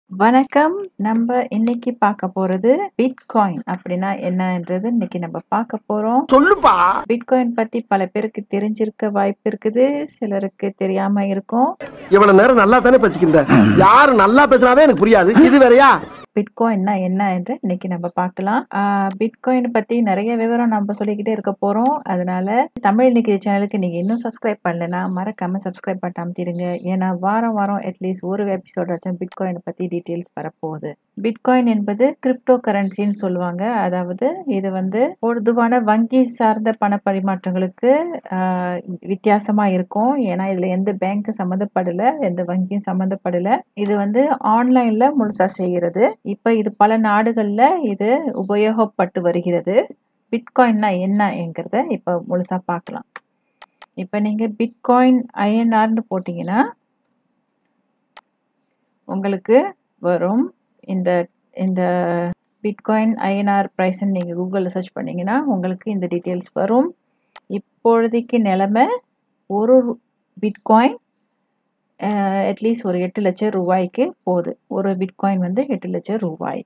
வணக்கம். நம்ப இன்னைக்கு பார்க்க போறது பிட்காயின் அப்படின்னா என்னன்றது இன்னைக்கு நம்ம பார்க்க போறோம். சொல்லுப்பா பிட்காயின் பத்தி பல பேருக்கு தெரிஞ்சிருக்க வாய்ப்பு இருக்குது. சிலருக்கு தெரியாம இருக்கும். இவ்வளவு நேரம் நல்லா தானே பேசிக்கிட்ட யாரு நல்லா பேசினாவே எனக்கு புரியாது இது வேறயா பிட்காயின்னா என்ன என்று இன்னைக்கு நம்ம பார்க்கலாம். ஆ, பிட்காயின் பத்தி நிறைய விவரம் நம்ம சொல்லிக்கிட்டே இருக்க போறோம். அதனால தமிழ் இன்னைக்கு சேனலுக்கு நீங்க இன்னும் சப்ஸ்கிரைப் பண்ணலனா மறக்காம சப்ஸ்கிரைப் பட்டன் அமுத்திடுங்க. ஏன்னா வாரம் வாரம் அட்லீஸ்ட் ஒரு எபிசோட் ஆச்சும் பிட்காயின் பத்தி டீட்டெயில்ஸ் வரப்போகுது. பிட்காயின் என்பது கிரிப்டோ கரன்சின்னு சொல்லுவாங்க. அதாவது இது வந்து பொதுவான வங்கி சார்ந்த பண பரிமாற்றங்களுக்கு ஆ, வித்தியாசமா இருக்கும். ஏன்னா இதுல எந்த பேங்க் சம்மந்தப்படல, எந்த வங்கியும் சம்மந்தப்படல. இது வந்து ஆன்லைன்ல முழுசா செய்கிறது. இப்ப இது பல நாடுகள்ல இது உபயோகப்பட்டு வருகிறது. பிட்காயின்னா என்ன என்கிறத இப்ப முழுசா பார்க்கலாம். இப்ப நீங்க பிட்காயின் ஐஎன்ஆர்னு போட்டீங்கன்னா உங்களுக்கு வரும். இந்த இந்த பிட்காயின் ஐஎன்ஆர் பிரைஸ்ன்னு நீங்க கூகுள்ல சர்ச் பண்ணீங்கன்னா உங்களுக்கு இந்த டீட்டெயில்ஸ் வரும். இப்பொழுதைக்கு நிலைமை ஒரு பிட்காயின் அட்லீஸ்ட் ஒரு எட்டு லட்சம் ரூபாய்க்கு போகுது. ஒரு பிட்காயின் வந்து எட்டு லட்சம் ரூபாய்.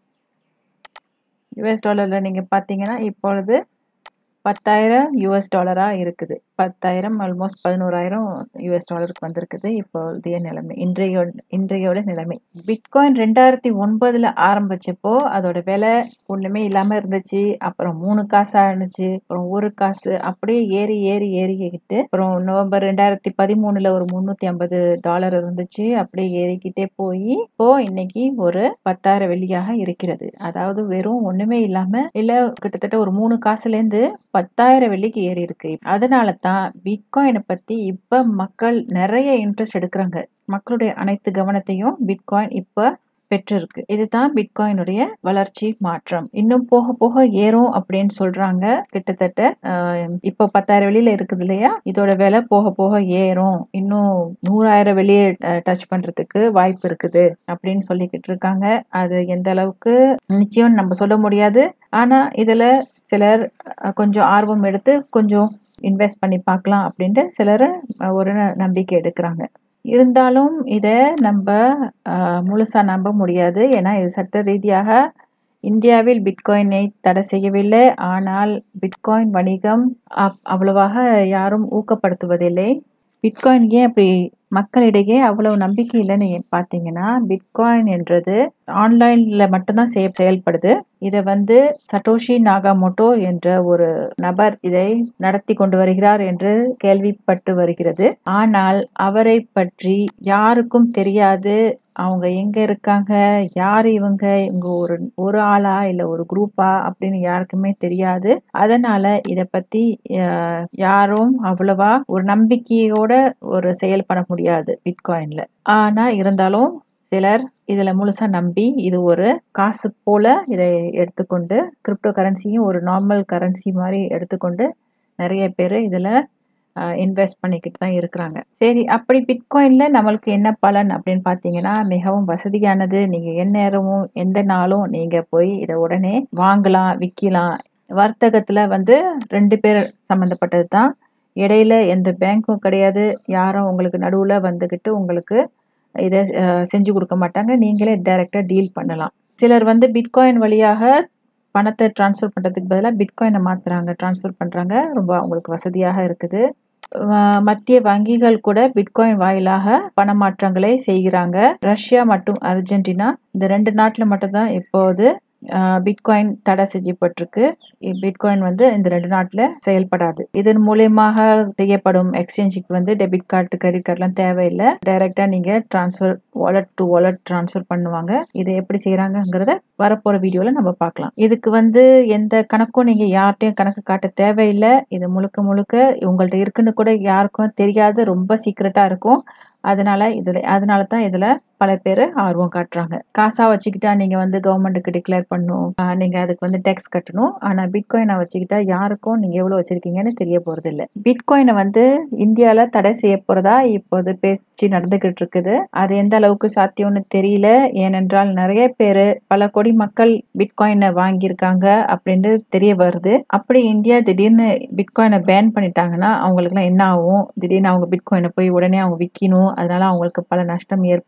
யுஎஸ் டாலர்ல நீங்க பார்த்தீங்கன்னா இப்பொழுது பத்தாயிரம் யுஎஸ் டாலரா இருக்குது. பத்தாயிரம் ஆல்மோஸ்ட் பதினோராயிரம் யுஎஸ் டாலருக்கு வந்திருக்குது. இப்போதைய நிலைமை இன்றைய இன்றையோட நிலைமை. பிட்காயின் ரெண்டாயிரத்தி ஒன்பதுல ஆரம்பிச்சப்போ அதோட விலை ஒண்ணுமே இல்லாம இருந்துச்சு. அப்புறம் மூணு காசா இருந்துச்சு. அப்புறம் ஒரு காசு அப்படியே ஏறி ஏறி ஏறிக்கிட்டு அப்புறம் நவம்பர் ரெண்டாயிரத்தி பதிமூணுல ஒரு முன்னூத்தி ஐம்பது டாலர் இருந்துச்சு. அப்படியே ஏறிக்கிட்டே போய் இப்போ இன்னைக்கு ஒரு பத்தாயிரம் வெள்ளியாக இருக்கிறது. அதாவது வெறும் ஒண்ணுமே இல்லாம இல்ல கிட்டத்தட்ட ஒரு மூணு காசுல இருந்து பத்தாயிரம் வெள்ளிக்கு ஏறி இருக்கு. அதனால தான் பிட்காயினை பத்தி இப்ப மக்கள் நிறைய இன்ட்ரெஸ்ட் எடுக்கிறாங்க. மக்களுடைய அனைத்து கவனத்தையும் பிட்காயின் இப்ப பெற்றிருக்கு. இதுதான் பிட்காயினுடைய வளர்ச்சி மாற்றம். இன்னும் போக போக ஏறும் அப்படின்னு சொல்றாங்க. கிட்டத்தட்ட ஆஹ், இப்போ பத்தாயிரம் வெளியில இருக்குது இல்லையா இதோட விலை போக போக ஏறும். இன்னும் நூறாயிரம் வெளியே டச் பண்றதுக்கு வாய்ப்பு இருக்குது அப்படின்னு சொல்லிக்கிட்டு இருக்காங்க. அது எந்த அளவுக்கு நிச்சயம் நம்ம சொல்ல முடியாது. ஆனா இதுல சிலர் அஹ், கொஞ்சம் ஆர்வம் எடுத்து கொஞ்சம் இன்வெஸ்ட் பண்ணி பார்க்கலாம் அப்படின்ட்டு சிலர் அஹ், ஒரு நம்பிக்கை எடுக்கிறாங்க. இருந்தாலும் இத நம்ப அஹ், முழுசா நம்ப முடியாது. ஏன்னா இது சட்ட ரீதியாக இந்தியாவில் பிட்காயினை தடை செய்யவில்லை. ஆனால் பிட்காயின் வணிகம் அப்- அவ்வளவாக யாரும் ஊக்கப்படுத்துவதில்லை. பிட்காயின் ஏன் அப்படி மக்களிடையே அவ்வளவு நம்பிக்கை இல்லைன்னு ஏன் பார்த்தீங்கன்னா பிட்காயின் என்றது ஆன்லைன்ல மட்டும்தான் செய செயல்படுது. இதை வந்து சட்டோஷி நாகாமோட்டோ என்ற ஒரு நபர் இதை நடத்தி கொண்டு வருகிறார் என்று கேள்விப்பட்டு வருகிறது. ஆனால் அவரை பற்றி யாருக்கும் தெரியாது. அவங்க எங்க இருக்காங்க யாரு இவங்க இவங்க ஒரு ஒரு ஆளா இல்ல ஒரு குரூப்பா அப்படின்னு யாருக்குமே தெரியாது. அதனால இத பத்தி அஹ், யாரும் அவ்வளவா ஒரு நம்பிக்கையோட ஒரு செயல்பட முடியாது பிட்காயின்ல. ஆனா இருந்தாலும் சிலர் இதுல முழுசா நம்பி இது ஒரு காசு போல இதை எடுத்துக்கொண்டு கிரிப்டோ கரன்சியும் ஒரு நார்மல் கரன்சி மாதிரி எடுத்துக்கொண்டு நிறைய பேர் இதுல இன்வெஸ்ட் பண்ணிக்கிட்டு தான் இருக்கிறாங்க. சரி அப்படி பிட்காயின்ல நம்மளுக்கு என்ன பலன் அப்படின்னு பார்த்தீங்கன்னா மிகவும் வசதியானது. நீங்க எந்நேரமும் எந்த நாளும் நீங்க போய் இதை உடனே வாங்கலாம், விக்கலாம். வர்த்தகத்துல வந்து ரெண்டு பேர் சம்மந்தப்பட்டது தான். இடையில எந்த பேங்க்கும் கிடையாது. யாரும் உங்களுக்கு நடுவுல வந்துகிட்டு உங்களுக்கு இதை அஹ், செஞ்சு கொடுக்க மாட்டாங்க. நீங்களே டைரக்டா டீல் பண்ணலாம். சிலர் வந்து பிட்காயின் வழியாக பணத்தை டிரான்ஸ்ஃபர் பண்றதுக்கு பதிலா பிட்காயினை மாத்துறாங்க, டிரான்ஸ்ஃபர் பண்றாங்க. ரொம்ப அவங்களுக்கு வசதியாக இருக்குது. அஹ், மத்திய வங்கிகள் கூட பிட்காயின் வாயிலாக பணமாற்றங்களை செய்கிறாங்க. ரஷ்யா மற்றும் அர்ஜென்டினா இந்த ரெண்டு நாட்டுல மட்டும்தான் இப்போது அஹ், பிட்காயின் தடை செய்யப்பட்டிருக்கு. இ- பிட்காயின் வந்து இந்த ரெண்டு நாட்டுல செயல்படாது. இதன் மூலியமாக செய்யப்படும் எக்ஸ்சேஞ்சுக்கு வந்து டெபிட் கார்டு, கிரெடிட் கார்டுலாம் தேவையில்லை. டைரக்டா நீங்க transfer wallet to wallet transfer பண்ணுவாங்க. இதை எப்படி செய்யறாங்கங்கிறத வரப்போற வீடியோல நம்ம பார்க்கலாம். இதுக்கு வந்து எந்த கணக்கும் நீங்க யார்கிட்டயும் கணக்கு காட்ட தேவையில்லை. இது முழுக்க முழுக்க உங்கள்ட்ட இருக்குன்னு கூட யாருக்கும் தெரியாது. ரொம்ப சீக்ரெட்டா இருக்கும். அதனால இதுல அதனால தான் இதுல பல பேர் ஆர்வம் காட்டுறாங்க. காசா வச்சுக்கிட்டா நீங்க வந்து கவர்மெண்ட்டுக்கு டிக்ளேர் பண்ணணும். ஆஹ் நீங்க அதுக்கு வந்து டேக்ஸ் கட்டணும். ஆனா பிட்காயினை வச்சுக்கிட்டா யாருக்கும் நீங்க எவ்வளவு வச்சிருக்கீங்கன்னு தெரிய போறது இல்ல. பிட்காயினை வந்து இந்தியால தடை செய்ய போறதா இப்போது பேச்சு நடந்துகிட்டு இருக்குது. அது எந்த அளவுக்கு சாத்தியம்னு தெரியல. ஏனென்றால் நிறைய பேரு பல கோடி மக்கள் பிட்காயினை வாங்கியிருக்காங்க அப்படின்னு தெரிய வருது. அப்படி இந்தியா திடீர்னு பிட்காயினை பேன் பண்ணிட்டாங்கன்னா அவங்களுக்குலாம் என்ன ஆகும்? திடீர்னு அவங்க பிட்காயினை போய் உடனே அவங்க விக்கணும். அதனால அவங்களுக்கு பல நஷ்டம் ஏற்படலாம்.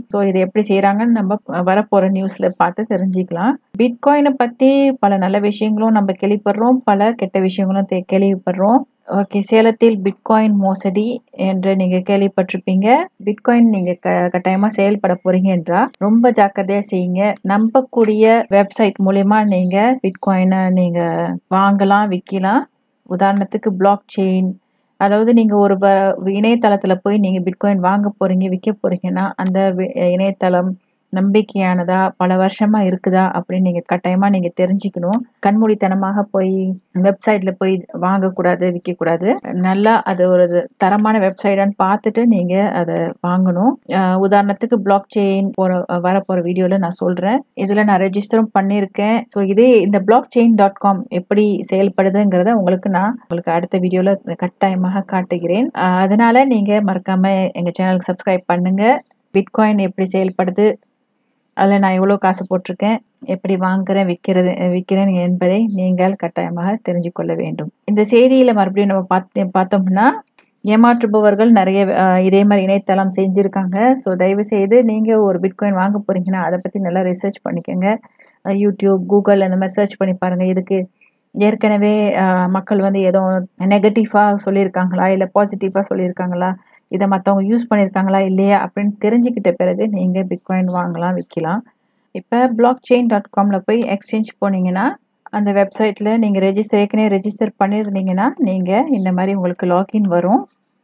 ஸோ இது எப்படி செய்கிறாங்கன்னு நம்ம வரப்போகிற நியூஸில் பார்த்து தெரிஞ்சுக்கலாம் பிட்காயினை பற்றி பல நல்ல விஷயங்களும் நம்ம கேள்விப்படுறோம் பல கெட்ட விஷயங்களும் தெ- கேள்விப்படுறோம் ஓகே சேலத்தில் பிட்காயின் மோசடி என்று நீங்க கேள்விப்பட்டிருப்பீங்க பிட்காயின் நீங்க க கட்டாயமா செயல்பட போறீங்க என்றா ரொம்ப ஜாக்கிரதையா செய்யுங்க நம்பக்கூடிய வெப்சைட் மூலயமா நீங்க பிட்காயினை நீங்க வாங்கலாம் விற்கலாம் உதாரணத்துக்கு பிளாக் செயின் அதாவது நீங்க ஒரு வ- இணையதளத்துல போய் நீங்க பிட்காயின் வாங்க போறீங்க விற்க போறீங்கன்னா அந்த வி- இணையதளம் நம்பிக்கையானதா பல வருஷமா இருக்குதா அப்படின்னு நீங்க கட்டாயமா நீங்க தெரிஞ்சுக்கணும் கண்மூடித்தனமாக போய் வெப்சைட்ல போய் வாங்கக்கூடாது விற்கக்கூடாது நல்லா அது ஒரு தரமான வெப்சைட்டான்னு பார்த்துட்டு நீங்க அதை வாங்கணும் அஹ் உதாரணத்துக்கு பிளாக் செயின் போற வரப்போற வீடியோல நான் சொல்றேன் இதுல நான் ரெஜிஸ்டரும் பண்ணியிருக்கேன் ஸோ இதே இந்த பிளாக் செயின் டாட் காம் எப்படி செயல்படுதுங்கிறத உங்களுக்கு நான் உங்களுக்கு அடுத்த வீடியோல கட்டாயமாக காட்டுகிறேன் அஹ் அதனால நீங்க மறக்காம எங்க சேனலுக்கு சப்ஸ்கிரைப் பண்ணுங்க பிட்காயின் எப்படி செயல்படுது அதில் நான் எவ்வளோ காசு போட்டிருக்கேன் எப்படி வாங்குறேன் விற்கிறது விற்கிறேன் என்பதை நீங்கள் கட்டாயமாக தெரிஞ்சு கொள்ள வேண்டும் இந்த செய்தியில் மறுபடியும் நம்ம பார்த்து பார்த்தோம்னா ஏமாற்றுபவர்கள் நிறைய அஹ், இதே மாதிரி இணையதளம் செஞ்சுருக்காங்க ஸோ தயவு செய்து நீங்கள் ஒரு பிட்காயின் வாங்க போறீங்கன்னா அதை பற்றி நல்லா ரிசர்ச் பண்ணிக்கோங்க அஹ், யூடியூப் கூகுள் அந்த மாதிரி சர்ச் பண்ணி பாருங்கள் இதுக்கு ஏற்கனவே அஹ், மக்கள் வந்து ஏதோ நெகட்டிவாக சொல்லியிருக்காங்களா இல்லை பாசிட்டிவாக சொல்லியிருக்காங்களா இதை மற்றவங்க யூஸ் பண்ணியிருக்காங்களா இல்லையா அப்படின்னு தெரிஞ்சுக்கிட்ட பிறகு நீங்கள் பிட்காயின் வாங்கலாம் விற்கலாம் இப்போ பிளாக் செயின் டாட் காமில் போய் எக்ஸ்சேஞ்ச் போனீங்கன்னா அந்த வெப்சைட்டில் நீங்கள் ரெஜிஸ்டர் ஏற்கனவே ரெஜிஸ்டர் பண்ணியிருந்தீங்கன்னா நீங்கள் இந்த மாதிரி உங்களுக்கு லாகின் வரும்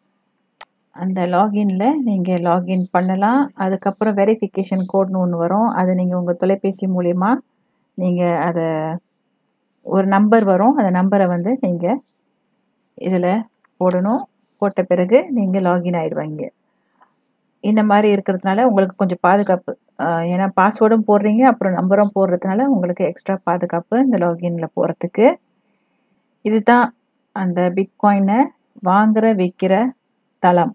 அந்த லாகின்ல நீங்கள் லாகின் பண்ணலாம் அதுக்கப்புறம் வெரிஃபிகேஷன் கோட்னு ஒன்று வரும் அதை நீங்கள் உங்கள் தொலைபேசி மூலிமா நீங்கள் அதை ஒரு நம்பர் வரும் அந்த நம்பரை வந்து நீங்கள் இதில் போடணும் போட்ட பிறகு நீங்கள் லாகின் ஆயிடுவாங்க இந்த மாதிரி இருக்கிறதுனால உங்களுக்கு கொஞ்சம் பாதுகாப்பு ஆஹ் ஏன்னா பாஸ்வேர்டும் போடுறீங்க அப்புறம் நம்பரும் போடுறதுனால உங்களுக்கு எக்ஸ்ட்ரா பாதுகாப்பு இந்த லாகின்ல போகிறதுக்கு இதுதான் அந்த பிட்காயினை வாங்குற விற்கிற தளம்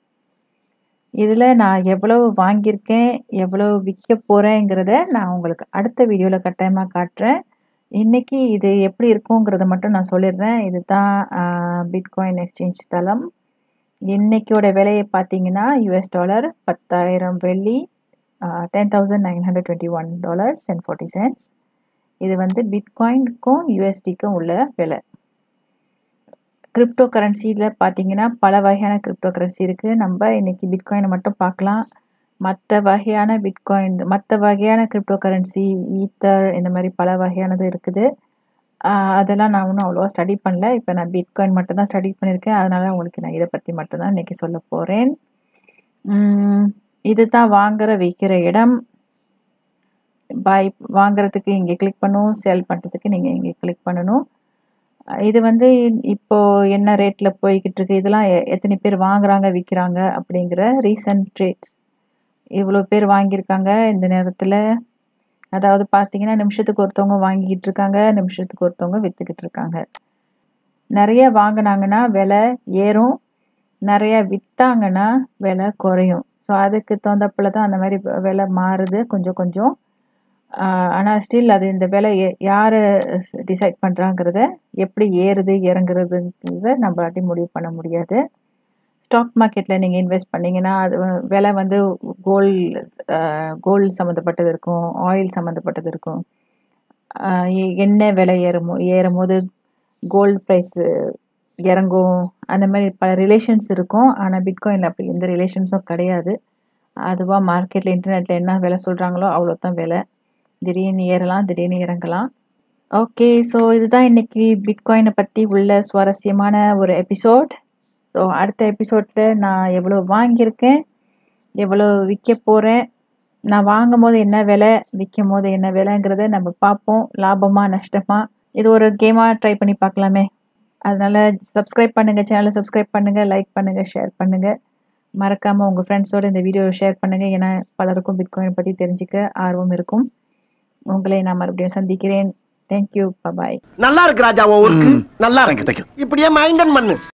இதில் நான் எவ்வளவு வாங்கியிருக்கேன் எவ்வளவு விற்க போகிறேங்கிறத நான் உங்களுக்கு அடுத்த வீடியோவில் கட்டாயமாக காட்டுறேன் இன்னைக்கு இது எப்படி இருக்குங்கிறத மட்டும் நான் சொல்லிடுறேன் இதுதான் பிட்காயின் எக்ஸ்சேஞ்ச் தளம் இன்னைக்கோட விலையை பார்த்தீங்கன்னா யூஎஸ் டாலர் பத்தாயிரம் வெள்ளி ten thousand nine hundred twenty one dollars and forty cents இது வந்து பிட்காயினுக்கும் யூஎஸ்டிக்கும் உள்ள விலை கிரிப்டோ கரன்சியில் பார்த்தீங்கன்னா பல வகையான கிரிப்டோ கரன்சி இருக்குது நம்ம இன்னைக்கு பிட்காயினை மட்டும் பார்க்கலாம் மற்ற வகையான பிட்காயின் மற்ற வகையான கிரிப்டோ கரன்சி ஈத்தர் இந்த மாதிரி பல வகையானது இருக்குது ஆஹ் அதெல்லாம் நான் ஒன்றும் அவ்வளோவா ஸ்டடி பண்ணல இப்போ நான் பிட்காயின் மட்டும் தான் ஸ்டடி பண்ணியிருக்கேன் அதனால உங்களுக்கு நான் இதை பற்றி மட்டும்தான் இன்னைக்கு சொல்ல போகிறேன் இதுதான் வாங்குற விற்கிற இடம் பாய் வாங்குறதுக்கு இங்கே கிளிக் பண்ணணும் சேல் பண்ணுறதுக்கு நீங்கள் இங்கே கிளிக் பண்ணணும் அஹ் இது வந்து இப்போ என்ன ரேட்டில் போய்கிட்டு இருக்கு இதெல்லாம் எ- எத்தனை பேர் வாங்குறாங்க விற்கிறாங்க அப்படிங்கிற ரீசன்ட் ட்ரேட்ஸ் இவ்வளோ பேர் வாங்கியிருக்காங்க இந்த நேரத்தில் அதாவது பார்த்தீங்கன்னா நிமிஷத்துக்கு ஒருத்தவங்க வாங்கிக்கிட்டு இருக்காங்க நிமிஷத்துக்கு ஒருத்தவங்க விற்றுக்கிட்டு இருக்காங்க நிறைய வாங்கினாங்கன்னா விலை ஏறும் நிறைய விற்றாங்கன்னா விலை குறையும் ஸோ அதுக்கு தகுந்தப்பில் தான் அந்த மாதிரி வ- விலை மாறுது கொஞ்சம் கொஞ்சம் ஆனால் ஸ்டில் அது இந்த விலை எ- யார் டிசைட் பண்ணுறாங்கிறத எப்படி ஏறுது இறங்குறதுங்கிறத நம்மளாட்டி முடிவு பண்ண முடியாது ஸ்டாக் மார்க்கெட்டில் நீங்கள் இன்வெஸ்ட் பண்ணீங்கன்னா அது வ- விலை வந்து கோல்டு கோல்டு சம்மந்தப்பட்டது இருக்கும் ஆயில் சம்மந்தப்பட்டது இருக்கும் ஆஹ் எ- எண்ணெய் விலை ஏறும் ஏறும் போது கோல்டு ப்ரைஸு இறங்கும் அந்த மாதிரி பல ரிலேஷன்ஸ் இருக்கும் ஆனால் பிட்காயினில் அப்படி எந்த ரிலேஷன்ஸும் கிடையாது அதுவாக மார்க்கெட்டில் இன்டர்நெட்டில் என்ன விலை சொல்கிறாங்களோ அவ்வளோ தான் விலை திடீர்னு ஏறலாம் திடீர்னு இறங்கலாம் ஓகே ஸோ இதுதான் இன்னைக்கு பிட்காயினை பற்றி உள்ள சுவாரஸ்யமான ஒரு எபிசோட் ஸோ அடுத்த எபிசோடில் நான் எவ்வளோ வாங்கியிருக்கேன் எவ்வளோ விற்க போகிறேன் நான் வாங்கும் போது என்ன விலை விற்கும் போது என்ன விலைங்கிறத நம்ம பார்ப்போம் லாபமா நஷ்டமா இது ஒரு கேமாக ட்ரை பண்ணி பார்க்கலாமே அதனால சப்ஸ்கிரைப் பண்ணுங்கள் சேனலை சப்ஸ்கிரைப் பண்ணுங்கள் லைக் பண்ணுங்கள் ஷேர் பண்ணுங்கள் மறக்காமல் உங்கள் ஃப்ரெண்ட்ஸோட இந்த வீடியோவை ஷேர் பண்ணுங்கள் ஏன்னா பலருக்கும் பிட்காயின் பற்றி தெரிஞ்சுக்க ஆர்வம் இருக்கும் உங்களை நான் மறுபடியும் சந்திக்கிறேன் தேங்க்யூ பாய் நல்லா இருக்கு ராஜா உன் ஒர்க்கு ம். நல்லா Thank you, இருக்கு thank you. இப்படியே மைண்டன் பண்ணு